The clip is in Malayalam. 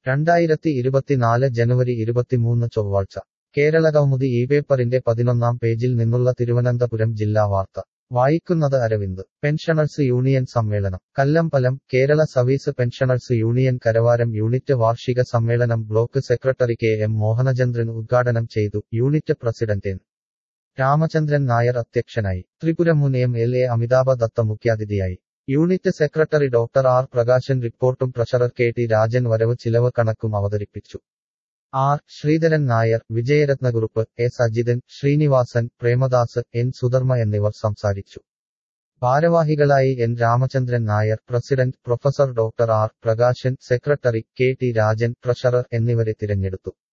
രണ്ടായിരത്തി ഇരുപത്തിനാല് ജനുവരി ഇരുപത്തിമൂന്ന് ചൊവ്വാഴ്ച കേരളകൗമുദി ഈ പേപ്പറിന്റെ പതിനൊന്നാം പേജിൽ നിന്നുള്ള തിരുവനന്തപുരം ജില്ലാ വാർത്ത വായിക്കുന്നത് അരവിന്ദ് പെൻഷണേഴ്സ് യൂണിയൻ സമ്മേളനം Kallambalam Kerala service pensioners union Karavaram unit വാർഷിക സമ്മേളനം block secretary K M Mohanachandran ഉദ്ഘാടനം ചെയ്തു unit president N Ramachandran Nair അധ്യക്ഷനായി ത്രിപുര മുൻ M L A Amitabha Datta മുഖ്യാതിഥിയായി unit secretary doctor R Prakashan റിപ്പോർട്ടും ട്രഷറർ കെ ടി രാജൻ വരവ് ചിലവ് കണക്കും അവതരിപ്പിച്ചു R Sreedharan Nair Vijayaratnakurup S Ajithan Sreenivasan Premadas N Sudharma എന്നിവർ സംസാരിച്ചു ഭാരവാഹികളായി N Ramachandran Nair president professor doctor R Prakashan secretary K T Rajan treasurer എന്നിവരെ തിരഞ്ഞെടുത്തു